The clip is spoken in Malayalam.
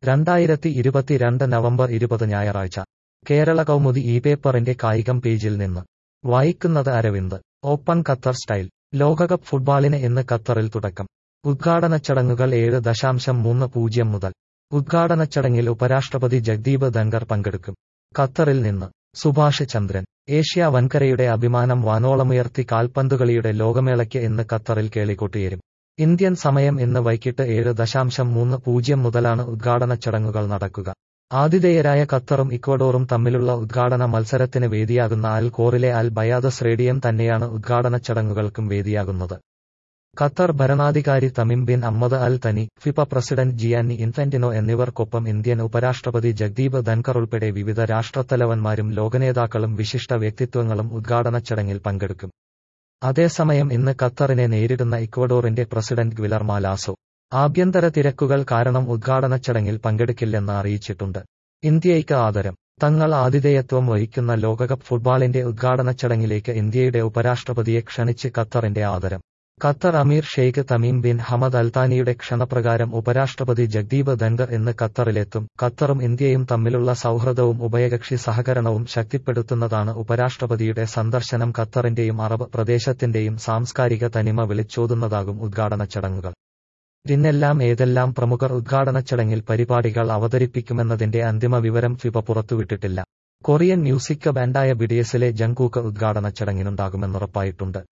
രണ്ടായിരത്തി ഇരുപത്തിരണ്ട് നവംബർ ഇരുപത് ഞായറാഴ്ച കേരള കൗമുദി ഈ പേപ്പറിന്റെ കായികം പേജിൽ നിന്ന് വായിക്കുന്നത് അരവിന്ദ് ഓപ്പൺ ഖത്തർ സ്റ്റൈൽ ലോകകപ്പ് ഫുട്ബോളിന് ഇന്ന് ഖത്തറിൽ തുടക്കം ഉദ്ഘാടന ചടങ്ങുകൾ ഏഴ് ദശാംശം മൂന്ന് പൂജ്യം മുതൽ ഉദ്ഘാടന ചടങ്ങിൽ ഉപരാഷ്ട്രപതി ജഗ്ദീപ് ധൻകർ പങ്കെടുക്കും ഖത്തറിൽ നിന്ന് സുഭാഷ് ചന്ദ്രൻ ഏഷ്യ വൻകരയുടെ അഭിമാനം വാനോളമുയർത്തി കാൽപന്തുകളിയുടെ ലോകമേളയ്ക്ക് ഇന്ന് ഖത്തറിൽ കേളികൊട്ടിയേരും ഇന്ത്യൻ സമയം ഇന്ന് വൈകിട്ട് ഏഴ് ദശാംശം മൂന്ന് പൂജ്യം മുതലാണ് ഉദ്ഘാടന ചടങ്ങുകൾ നടക്കുക ആതിഥേയരായ ഖത്തറും ഇക്വഡോറും തമ്മിലുള്ള ഉദ്ഘാടന മത്സരത്തിന് വേദിയാകുന്ന അൽ കോറിലെ അൽ ബയാദ് സ്റ്റേഡിയം തന്നെയാണ് ഉദ്ഘാടന ചടങ്ങുകൾക്കും വേദിയാകുന്നത് ഖത്തർ ഭരണാധികാരി തമിം bin Ahmed Al Thani FIFA president Gianni Infantino എന്നിവർക്കൊപ്പം ഇന്ത്യൻ ഉപരാഷ്ട്രപതി ജഗ്ദീപ് ധൻകർ ഉൾപ്പെടെ വിവിധ രാഷ്ട്രത്തലവന്മാരും ലോകനേതാക്കളും വിശിഷ്ട വ്യക്തിത്വങ്ങളും ഉദ്ഘാടന ചടങ്ങിൽ പങ്കെടുക്കും അതേസമയം ഇന്ന് ഖത്തറിനെ നേരിടുന്ന ഇക്വഡോറിന്റെ പ്രസിഡന്റ് ഗ്വിലർമ ലാസോ ആഭ്യന്തര തിരക്കുകൾ കാരണം ഉദ്ഘാടന ചടങ്ങിൽ പങ്കെടുക്കില്ലെന്ന് അറിയിച്ചിട്ടുണ്ട് ഇന്ത്യയ്ക്ക് ആദരം തങ്ങൾ ആതിഥേയത്വം വഹിക്കുന്ന ലോകകപ്പ് ഫുട്ബോളിന്റെ ഉദ്ഘാടന ചടങ്ങിലേക്ക് ഇന്ത്യയുടെ ഉപരാഷ്ട്രപതിയെ ക്ഷണിച്ച് ഖത്തറിന്റെ ആദരം ഖത്തർ അമീർ ഷെയ്ഖ് തമീം ബിൻ ഹമദ് അൽത്താനിയുടെ ക്ഷണപ്രകാരം ഉപരാഷ്ട്രപതി ജഗ്ദീപ് ധൻകർ ഇന്ന് ഖത്തറിലെത്തും ഖത്തറും ഇന്ത്യയും തമ്മിലുള്ള സൗഹൃദവും ഉഭയകക്ഷി സഹകരണവും ശക്തിപ്പെടുത്തുന്നതാണ് ഉപരാഷ്ട്രപതിയുടെ സന്ദർശനം ഖത്തറിന്റെയും അറബ് പ്രദേശത്തിന്റെയും സാംസ്കാരിക തനിമ വിളിച്ചോതുന്നതാകും ഉദ്ഘാടന ചടങ്ങുകൾ ഇതിനെല്ലാം ഏതെല്ലാം പ്രമുഖർ ഉദ്ഘാടന ചടങ്ങിൽ പരിപാടികൾ അവതരിപ്പിക്കുമെന്നതിന്റെ അന്തിമ വിവരം ഫിഫ പുറത്തുവിട്ടിട്ടില്ല കൊറിയൻ മ്യൂസിക് ബാൻഡായ ബിഡിയസിലെ ജങ്കൂക്ക് ഉദ്ഘാടന ചടങ്ങിനുണ്ടാകുമെന്നുറപ്പായിട്ടുണ്ട്